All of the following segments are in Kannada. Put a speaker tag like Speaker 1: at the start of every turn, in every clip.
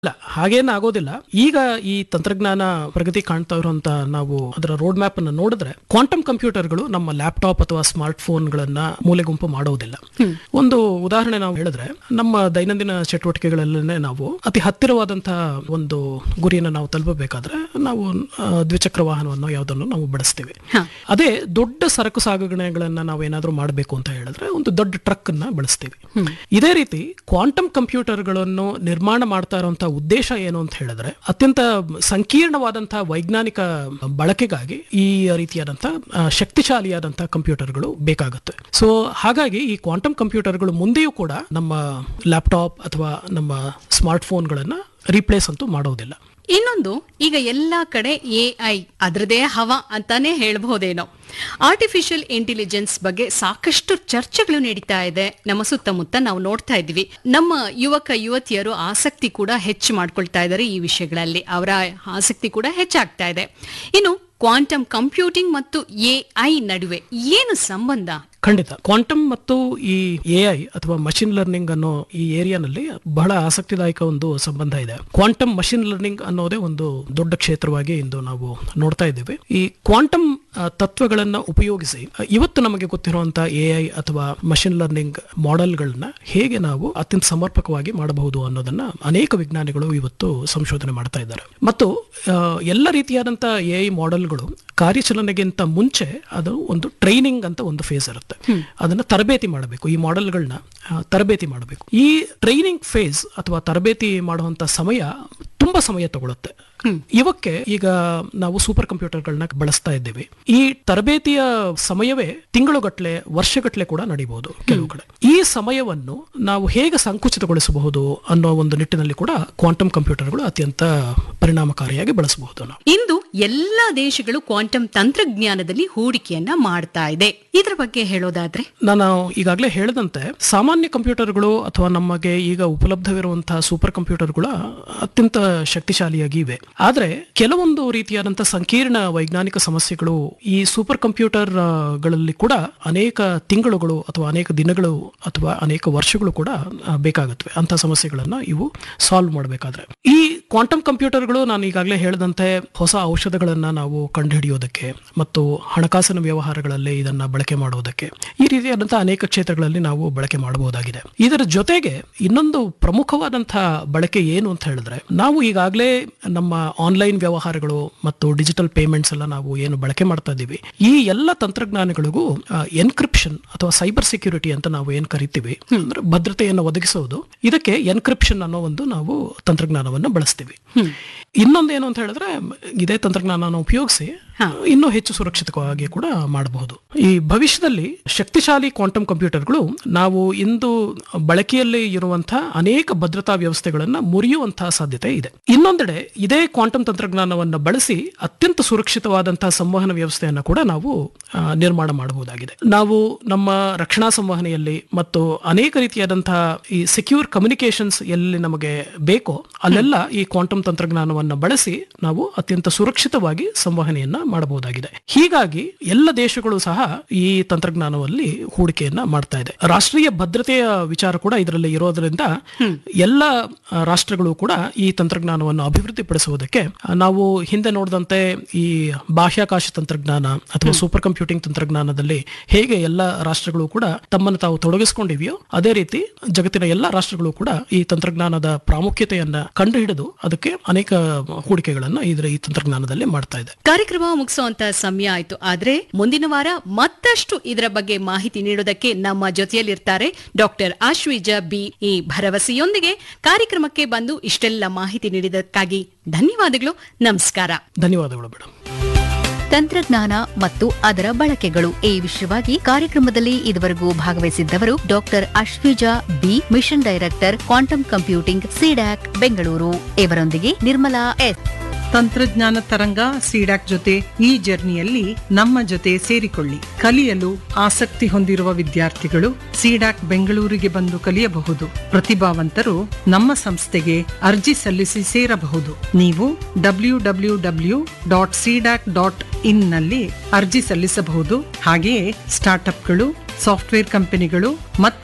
Speaker 1: ಇಲ್ಲ ಹಾಗೇನು ಆಗೋದಿಲ್ಲ ಈಗ ಈ ತಂತ್ರಜ್ಞಾನ ಪ್ರಗತಿ ಕಾಣ್ತಾ ಇರುವಂತ ನಾವು ಅದರ ರೋಡ್ ಮ್ಯಾಪ್ ಅನ್ನು ನೋಡಿದ್ರೆ ಕ್ವಾಂಟಮ್ ಕಂಪ್ಯೂಟರ್ಗಳು ನಮ್ಮ ಲ್ಯಾಪ್ಟಾಪ್ ಅಥವಾ ಸ್ಮಾರ್ಟ್ ಫೋನ್ಗಳನ್ನ ಮೂಲೆಗುಂಪು ಮಾಡೋದಿಲ್ಲ ಒಂದು ಉದಾಹರಣೆ ನಾವು ಹೇಳಿದ್ರೆ ನಮ್ಮ ದೈನಂದಿನ ಚಟುವಟಿಕೆಗಳಲ್ಲೇ ನಾವು ಅತಿ ಹತ್ತಿರವಾದಂತಹ ಒಂದು ಗುರಿಯನ್ನು ನಾವು ತಲುಪಬೇಕಾದ್ರೆ ನಾವು ಆ, ದ್ವಿಚಕ್ರ ವಾಹನವನ್ನು ಯಾವುದನ್ನು ನಾವು ಬಳಸ್ತೀವಿ ಅದೇ ದೊಡ್ಡ ಸರಕು ಸಾಗಣೆಗಳನ್ನ ನಾವು ಏನಾದ್ರೂ ಮಾಡಬೇಕು ಅಂತ ಹೇಳಿದ್ರೆ ಒಂದು ದೊಡ್ಡ ಟ್ರಕ್ ಅನ್ನ ಬಳಸ್ತೀವಿ ಇದೇ ರೀತಿ ಕ್ವಾಂಟಮ್ ಕಂಪ್ಯೂಟರ್ಗಳನ್ನು ನಿರ್ಮಾಣ ಮಾಡ್ತಾ ಇರುವಂತಹ ಉದ್ದೇಶ ಏನು ಅಂತ ಹೇಳಿದ್ರೆ ಅತ್ಯಂತ ಸಂಕೀರ್ಣವಾದಂತಹ ವೈಜ್ಞಾನಿಕ ಬಳಕೆಗಾಗಿ ಈ ರೀತಿಯಾದಂತಹ ಆ, ಶಕ್ತಿಶಾಲಿಯಾದಂತಹ ಕಂಪ್ಯೂಟರ್ಗಳು ಬೇಕಾಗುತ್ತೆ ಸೊ ಹಾಗಾಗಿ ಈ ಕ್ವಾಂಟಮ್ ಕಂಪ್ಯೂಟರ್ಗಳು ಮುಂದೆಯೂ ಕೂಡ ನಮ್ಮ ಲ್ಯಾಪ್ಟಾಪ್ ಅಥವಾ ನಮ್ಮ ಸ್ಮಾರ್ಟ್ ಫೋನ್ಗಳನ್ನ ರೀಪ್ಲೇಸ್ ಅಂತೂ ಮಾಡೋದಿಲ್ಲ
Speaker 2: ಇನ್ನೊಂದು ಈಗ ಎಲ್ಲಾ ಕಡೆ ಎ ಐ ಅದರದೇ ಹವ ಅಂತಾನೆ ಹೇಳ್ಬಹುದೇನೋ ಆರ್ಟಿಫಿಷಿಯಲ್ ಇಂಟೆಲಿಜೆನ್ಸ್ ಬಗ್ಗೆ ಸಾಕಷ್ಟು ಚರ್ಚೆಗಳು ನಡೀತಾ ಇದೆ ನಮ್ಮ ಸುತ್ತಮುತ್ತ ನಾವು ನೋಡ್ತಾ ಇದ್ವಿ ನಮ್ಮ ಯುವಕ ಯುವತಿಯರು ಆಸಕ್ತಿ ಕೂಡ ಹೆಚ್ಚು ಮಾಡ್ಕೊಳ್ತಾ ಇದ್ದಾರೆ ಈ ವಿಷಯಗಳಲ್ಲಿ ಅವರ ಆಸಕ್ತಿ ಕೂಡ ಹೆಚ್ಚಾಗ್ತಾ ಇದೆ ಇನ್ನು ಕ್ವಾಂಟಮ್ ಕಂಪ್ಯೂಟಿಂಗ್ ಮತ್ತು ಎ ಐ ನಡುವೆ ಏನು ಸಂಬಂಧ
Speaker 1: ಖಂಡಿತ ಕ್ವಾಂಟಮ್ ಮತ್ತು ಈ ಎ ಐ ಅಥವಾ ಮಷಿನ್ ಲರ್ನಿಂಗ್ ಅನ್ನೋ ಈ ಏರಿಯಾನಲ್ಲಿ ಬಹಳ ಆಸಕ್ತಿದಾಯಕ ಒಂದು ಸಂಬಂಧ ಇದೆ ಕ್ವಾಂಟಮ್ ಮಷಿನ್ ಲರ್ನಿಂಗ್ ಅನ್ನೋದೇ ಒಂದು ದೊಡ್ಡ ಕ್ಷೇತ್ರವಾಗಿ ಇಂದು ನಾವು ನೋಡ್ತಾ ಇದ್ದೇವೆ ಈ ಕ್ವಾಂಟಮ್ ಆ, ತತ್ವಗಳನ್ನ ಉಪಯೋಗಿಸಿ ಆ, ಇವತ್ತು ನಮಗೆ ಗೊತ್ತಿರುವಂತಹ ಎ ಐ ಅಥವಾ ಮಷಿನ್ ಲರ್ನಿಂಗ್ ಮಾಡೆಲ್ಗಳನ್ನ ಹೇಗೆ ನಾವು ಅತ್ಯಂತ ಸಮರ್ಪಕವಾಗಿ ಮಾಡಬಹುದು ಅನ್ನೋದನ್ನ ಅನೇಕ ವಿಜ್ಞಾನಿಗಳು ಇವತ್ತು ಸಂಶೋಧನೆ ಮಾಡ್ತಾ ಇದ್ದಾರೆ ಮತ್ತು ಆ, ಎಲ್ಲ ರೀತಿಯಾದಂತಹ ಎ ಐ ಮಾಡೆಲ್ಗಳು ಕಾರ್ಯಾಚರಣೆಗಿಂತ ಮುಂಚೆ ಅದು ಒಂದು ಟ್ರೈನಿಂಗ್ ಅಂತ ಒಂದು ಫೇಸ್ ಇರುತ್ತೆ ಅದನ್ನ ತರಬೇತಿ ಮಾಡಬೇಕು ಈ ಮಾಡೆಲ್ಗಳನ್ನ ತರಬೇತಿ ಮಾಡಬೇಕು ಈ ಟ್ರೈನಿಂಗ್ ಫೇಸ್ ಅಥವಾ ತರಬೇತಿ ಮಾಡುವಂತ ಸಮಯ ತುಂಬಾ ಸಮಯ ತಗೊಳುತ್ತೆ ಇವಕ್ಕೆ ಈಗ ನಾವು ಸೂಪರ್ ಕಂಪ್ಯೂಟರ್ಗಳನ್ನ ಬಳಸ್ತಾ ಇದ್ದೇವೆ ಈ ತರಬೇತಿಯ ಸಮಯವೇ ತಿಂಗಳುಗಟ್ಲೆ ವರ್ಷಗಟ್ಲೆ ಕೂಡ ನಡೀಬಹುದು ಕೆಲವು ಕಡೆ ಈ ಸಮಯವನ್ನು ನಾವು ಹೇಗೆ ಸಂಕುಚಿತಗೊಳಿಸಬಹುದು ಅನ್ನೋ ಒಂದು ನಿಟ್ಟಿನಲ್ಲಿ ಕೂಡ ಕ್ವಾಂಟಮ್ ಕಂಪ್ಯೂಟರ್ಗಳು ಅತ್ಯಂತ ಪರಿಣಾಮಕಾರಿಯಾಗಿ ಬಳಸಬಹುದು ನಾವು
Speaker 2: ಇಂದು ಎಲ್ಲಾ ದೇಶಗಳು ಕ್ವಾಂಟಮ್ ತಂತ್ರಜ್ಞಾನದಲ್ಲಿ ಹೂಡಿಕೆಯನ್ನ ಮಾಡ್ತಾ ಇದೆ ಇದರ ಬಗ್ಗೆ ಹೇಳೋದಾದ್ರೆ
Speaker 1: ನಾನು ಈಗಾಗಲೇ ಹೇಳಿದಂತೆ ಸಾಮಾನ್ಯ ಕಂಪ್ಯೂಟರ್ಗಳು ಅಥವಾ ನಮಗೆ ಈಗ ಉಪಲಬ್ಧವಿರುವಂತಹ ಸೂಪರ್ ಕಂಪ್ಯೂಟರ್ಗಳು ಅತ್ಯಂತ ಶಕ್ತಿಶಾಲಿಯಾಗಿ ಇವೆ ಆದ್ರೆ ಕೆಲವೊಂದು ರೀತಿಯಾದಂತಹ ಸಂಕೀರ್ಣ ವೈಜ್ಞಾನಿಕ ಸಮಸ್ಯೆಗಳು ಈ ಸೂಪರ್ ಕಂಪ್ಯೂಟರ್ ಆ, ಗಳಲ್ಲಿ ಕೂಡ ಅನೇಕ ತಿಂಗಳುಗಳು ಅಥವಾ ಅನೇಕ ದಿನಗಳು ಅಥವಾ ಅನೇಕ ವರ್ಷಗಳು ಕೂಡ ಆ, ಬೇಕಾಗುತ್ತವೆ ಅಂತ ಸಮಸ್ಯೆಗಳನ್ನ ಇವು ಸಾಲ್ವ್ ಮಾಡಬೇಕಾದ್ರೆ ಈ ಕ್ವಾಂಟಮ್ ಕಂಪ್ಯೂಟರ್ಗಳು ನಾನು ಈಗಾಗಲೇ ಹೇಳಿದಂತೆ ಹೊಸ ಔಷಧಗಳನ್ನ ನಾವು ಕಂಡುಹಿಡಿಯೋದಕ್ಕೆ ಮತ್ತು ಹಣಕಾಸಿನ ವ್ಯವಹಾರಗಳಲ್ಲಿ ಇದನ್ನ ಬಳಕೆ ಮಾಡುವುದಕ್ಕೆ ಈ ರೀತಿಯಾದಂತಹ ಅನೇಕ ಕ್ಷೇತ್ರಗಳಲ್ಲಿ ನಾವು ಬಳಕೆ ಮಾಡಬಹುದಾಗಿದೆ ಇದರ ಜೊತೆಗೆ ಇನ್ನೊಂದು ಪ್ರಮುಖವಾದಂತಹ ಬಳಕೆ ಏನು ಅಂತ ಹೇಳಿದ್ರೆ ನಾವು ಈಗಾಗಲೇ ನಮ್ಮ ಆನ್ಲೈನ್ ವ್ಯವಹಾರಗಳು ಮತ್ತು ಡಿಜಿಟಲ್ ಪೇಮೆಂಟ್ಸ್ ಎಲ್ಲ ನಾವು ಏನು ಬಳಕೆ ಮಾಡ್ತಾ ಇದ್ದೀವಿ ಈ ಎಲ್ಲ ತಂತ್ರಜ್ಞಾನಗಳಿಗೂ ಎನ್ಕ್ರಿಪ್ಷನ್ ಅಥವಾ ಸೈಬರ್ ಸೆಕ್ಯೂರಿಟಿ ಅಂತ ನಾವು ಏನ್ ಕರಿತೀವಿ ಅಂದ್ರೆ ಭದ್ರತೆಯನ್ನು ಒದಗಿಸೋದು ಇದಕ್ಕೆ ಎನ್ಕ್ರಿಪ್ಷನ್ ಅನ್ನೋ ಒಂದು ನಾವು ತಂತ್ರಜ್ಞಾನವನ್ನು ಬಳಸ್ತೀವಿ ಇನ್ನೊಂದೇನು ಅಂತ ಹೇಳಿದ್ರೆ ಇದೇ ತಂತ್ರಜ್ಞಾನ ಉಪಯೋಗಿಸಿ ಇನ್ನೂ ಹೆಚ್ಚು ಸುರಕ್ಷಿತವಾಗಿ ಕೂಡ ಮಾಡಬಹುದು ಈ ಭವಿಷ್ಯದಲ್ಲಿ ಶಕ್ತಿಶಾಲಿ ಕ್ವಾಂಟಮ್ ಕಂಪ್ಯೂಟರ್ಗಳು ನಾವು ಇಂದು ಬಳಕೆಯಲ್ಲಿ ಇರುವಂತಹ ಅನೇಕ ಭದ್ರತಾ ವ್ಯವಸ್ಥೆಗಳನ್ನ ಮುರಿಯುವಂತಹ ಸಾಧ್ಯತೆ ಇದೆ ಇನ್ನೊಂದೆಡೆ ಇದೇ ಕ್ವಾಂಟಮ್ ತಂತ್ರಜ್ಞಾನವನ್ನು ಬಳಸಿ ಅತ್ಯಂತ ಸುರಕ್ಷಿತವಾದಂತಹ ಸಂವಹನ ವ್ಯವಸ್ಥೆಯನ್ನು ಕೂಡ ನಾವು ಆ, ನಿರ್ಮಾಣ ಮಾಡಬಹುದಾಗಿದೆ ನಾವು ನಮ್ಮ ರಕ್ಷಣಾ ಸಂವಹನೆಯಲ್ಲಿ ಮತ್ತು ಅನೇಕ ರೀತಿಯಾದಂತಹ ಈ ಸೆಕ್ಯೂರ್ ಕಮ್ಯುನಿಕೇಶನ್ಸ್ ಎಲ್ಲಿ ನಮಗೆ ಬೇಕೋ ಅಲ್ಲೆಲ್ಲ ಈ ಕ್ವಾಂಟಮ್ ತಂತ್ರಜ್ಞಾನವನ್ನು ಬಳಸಿ ನಾವು ಅತ್ಯಂತ ಸುರಕ್ಷಿತವಾಗಿ ಸಂವಹನೆಯನ್ನ ಮಾಡಬಹುದಾಗಿದೆ ಹೀಗಾಗಿ ಎಲ್ಲ ದೇಶಗಳು ಸಹ ಈ ತಂತ್ರಜ್ಞಾನದಲ್ಲಿ ಹೂಡಿಕೆಯನ್ನ ಮಾಡ್ತಾ ಇದೆ ರಾಷ್ಟ್ರೀಯ ಭದ್ರತೆಯ ವಿಚಾರ ಕೂಡ ಇದರಲ್ಲಿ ಇರೋದ್ರಿಂದ ಎಲ್ಲ ಆ, ರಾಷ್ಟ್ರಗಳು ಕೂಡ ಈ ತಂತ್ರಜ್ಞಾನವನ್ನು ಅಭಿವೃದ್ಧಿಪಡಿಸುವುದಕ್ಕೆ ಆ, ನಾವು ಹಿಂದೆ ನೋಡಿದಂತೆ ಈ ಬಾಹ್ಯಾಕಾಶ ತಂತ್ರಜ್ಞಾನ ಅಥವಾ ಸೂಪರ್ ಕಂಪ್ಯೂಟಿಂಗ್ ತಂತ್ರಜ್ಞಾನದಲ್ಲಿ ಹೇಗೆ ಎಲ್ಲ ರಾಷ್ಟ್ರಗಳು ಕೂಡ ತಮ್ಮನ್ನು ತಾವು ತೊಡಗಿಸಿಕೊಂಡಿವೆಯೋ ಅದೇ ರೀತಿ ಜಗತ್ತಿನ ಎಲ್ಲ ರಾಷ್ಟ್ರಗಳು ಕೂಡ ಈ ತಂತ್ರಜ್ಞಾನದ ಪ್ರಾಮುಖ್ಯತೆಯನ್ನ ಕಂಡುಹಿಡಿದು ಅದಕ್ಕೆ ಅನೇಕ ಹೂಡಿಕೆಗಳನ್ನ ಇದರ ಈ ತಂತ್ರಜ್ಞಾನದಲ್ಲಿ ಮಾಡ್ತಾ ಇದೆ
Speaker 2: ಕಾರ್ಯಕ್ರಮ ಮುಗಿಸುವಂತ ಸಮಯ ಆಯ್ತು ಆದ್ರೆ ಮುಂದಿನ ವಾರ ಮತ್ತಷ್ಟು ಇದರ ಬಗ್ಗೆ ಮಾಹಿತಿ ನೀಡೋದಕ್ಕೆ ನಮ್ಮ ಜೊತೆಯಲ್ಲಿರ್ತಾರೆ ಡಾಕ್ಟರ್ ಆಶ್ವಿಜ ಬಿ ಈ ಭರವಸೆಯೊಂದಿಗೆ ಕಾರ್ಯಕ್ರಮಕ್ಕೆ ಬಂದು ಇಷ್ಟೆಲ್ಲ ಮಾಹಿತಿ ನೀಡಿದ್ದಕ್ಕಾಗಿ ಧನ್ಯವಾದಗಳು ನಮಸ್ಕಾರ
Speaker 1: ಧನ್ಯವಾದಗಳು ಮೇಡಮ್
Speaker 3: ತಂತ್ರಜ್ಞಾನ ಮತ್ತು ಅದರ ಬಳಕೆಗಳು ಈ ವಿಷಯವಾಗಿ ಕಾರ್ಯಕ್ರಮದಲ್ಲಿ ಇದುವರೆಗೂ ಭಾಗವಹಿಸಿದ್ದವರು doctor Ashwija B mission director quantum computing CDAC Bengaluru ಇವರೊಂದಿಗೆ ನಿರ್ಮಲಾ ಎಸ್
Speaker 4: ತಂತ್ರಜ್ಞಾನ ತರಂಗ ಸಿಡಾಕ್ ಜೊತೆ ಈ ಜರ್ನಿಯಲ್ಲಿ ನಮ್ಮ ಜೊತೆ ಸೇರಿಕೊಳ್ಳಿ ಕಲಿಯಲು ಆಸಕ್ತಿ ಹೊಂದಿರುವ ವಿದ್ಯಾರ್ಥಿಗಳು ಸಿಡಾಕ್ ಬೆಂಗಳೂರಿಗೆ ಬಂದು ಕಲಿಯಬಹುದು ಪ್ರತಿಭಾವಂತರು ನಮ್ಮ ಸಂಸ್ಥೆಗೆ ಅರ್ಜಿ ಸಲ್ಲಿಸಿ ಸೇರಬಹುದು ನೀವು W W W dot CDAC dot in ನಲ್ಲಿ ಅರ್ಜಿ ಸಲ್ಲಿಸಬಹುದು ಹಾಗೆಯೇ ಸ್ಟಾರ್ಟ್ಅಪ್ಗಳು ಸಾಫ್ಟ್ವೇರ್ ಕಂಪನಿಗಳು ಮತ್ತು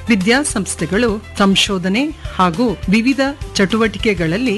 Speaker 4: ವಿದ್ಯಾಸಂಸ್ಥೆಗಳು ಸಂಶೋಧನೆ ಹಾಗೂ ವಿವಿಧ ಚಟುವಟಿಕೆಗಳಲ್ಲಿ